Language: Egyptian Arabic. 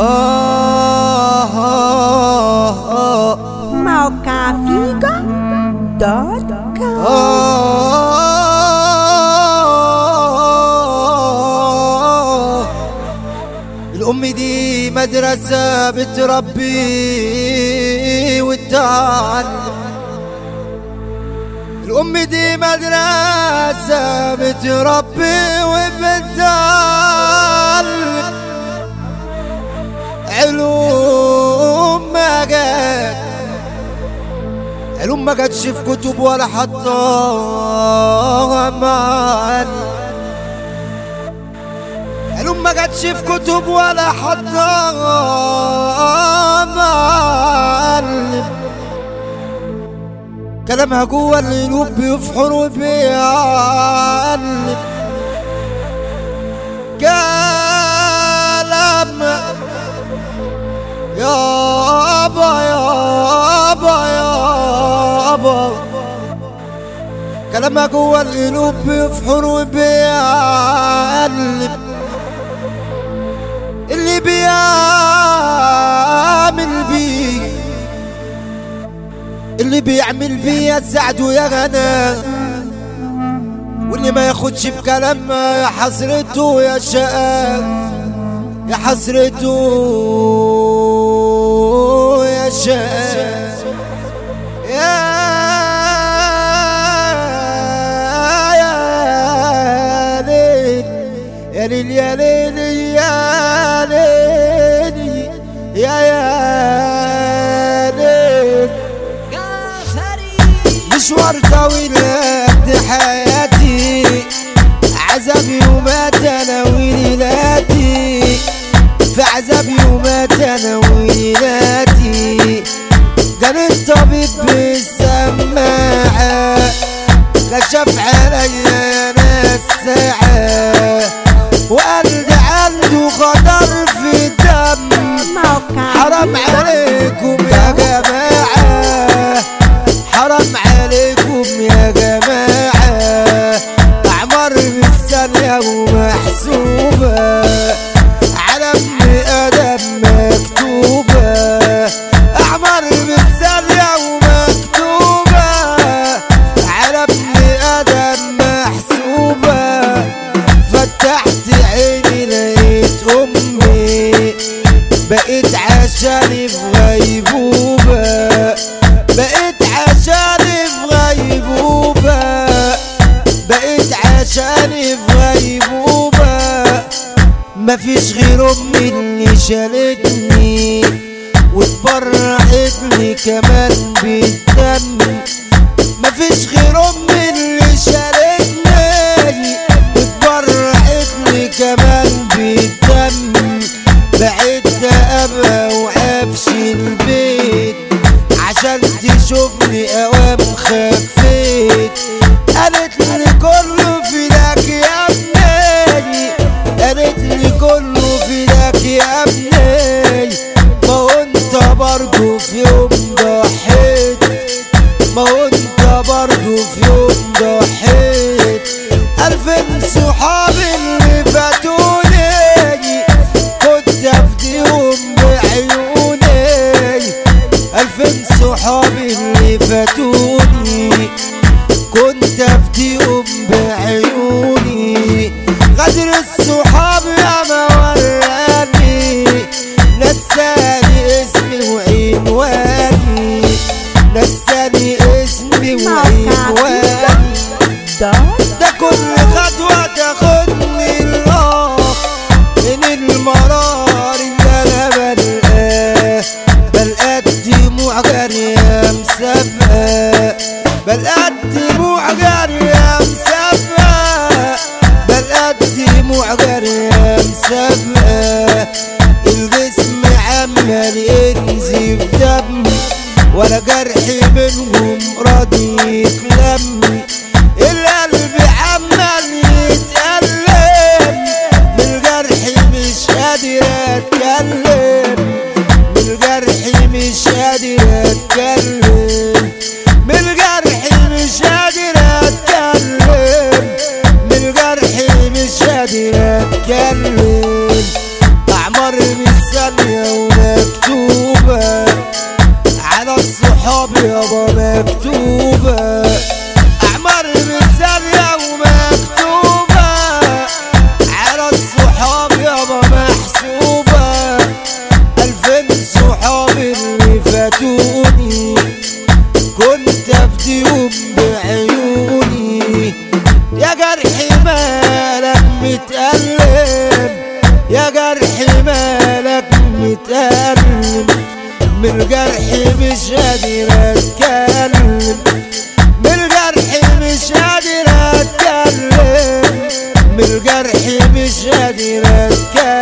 آه آه آه Malcafiga dot com. آه الأم دي مدرسة بتربي وتعلم الأم دي مدرسة بتربي وبتعلم علوم ما جات علوم ما جاتش في كتب ولا حطاها معلم علوم ما جاتش في كتب ولا حطاها معلم كلامها جوه القلوب بيفحر وبيعلم كلام يابا يابا يابا كلامها جوه القلوب بيفحر وبيعلم اللي بيعمل بيه اللي بيعمل بيه يا سعد ويا غنى واللي ما ياخدش بكلام يا حسرته يا شقاء يا حسرته يا شقاء يا يا ليل يا ليل يا ليل يا ليل يا يا ليل مشوار طويل قد حياتي عذابي ومات انا وليلاتي في عذابي ومات انا وليلاتي قال الطبيب بالسماعة كشف عليا انا الساعة وقال ده عنده خطر في الدم حرام عليكم يا جماعة حرام عليكم يا جماعة أعمار بالثانية ومحسوبة على ابن آدم مكتوبة أعمار بالثانية ومكتوبة على ابن آدم محسوبة فتحت عيني لقيت أمي بقيت عشاني في غيبوبة بقيت عشاني في غيبوبة بقيت عشاني في غيبوبة مفيش غير امي اللي شالتني وتبرعتني كمان بالدم مفيش غير امي اللي شالتني وتبرعتني كمان بالدم بعدت ابقى وعفش البيت عشان تشوفني اوام خفيت قالت لي كله فداك يا ابني قالت لي كله فداك يا ابني ما هو انت برضه في يوم ضحيت ما هو انت برضه في يوم ضحيت ألفين صحاب اللي فاتوني كنت افديهم بعيوني ألفين صحاب اللي فاتوني كنت افديهم بعيوني غدر الصحاب يا ما وراني نساني اسمي وعنواني نساني اسمي وعنواني ده كل خطوة تاخدني الآخ من المرار اللي أنا بلقاه بلقى دموع جارية مسابقة بلقى دموع جارية مسابقة بلقى دموع جارية مسابقة الجسم عمال ينزف دم ولا جرح منهم راضي يتلم القلب عمال يتألم من الجرح مش قادر اتكلم من الجرح مش قادر اتكلم من الجرح مش قادر اتكلم من الجرح مش قادر اتكلم اعمر بالثانية وجرحي مش قادر اتكلم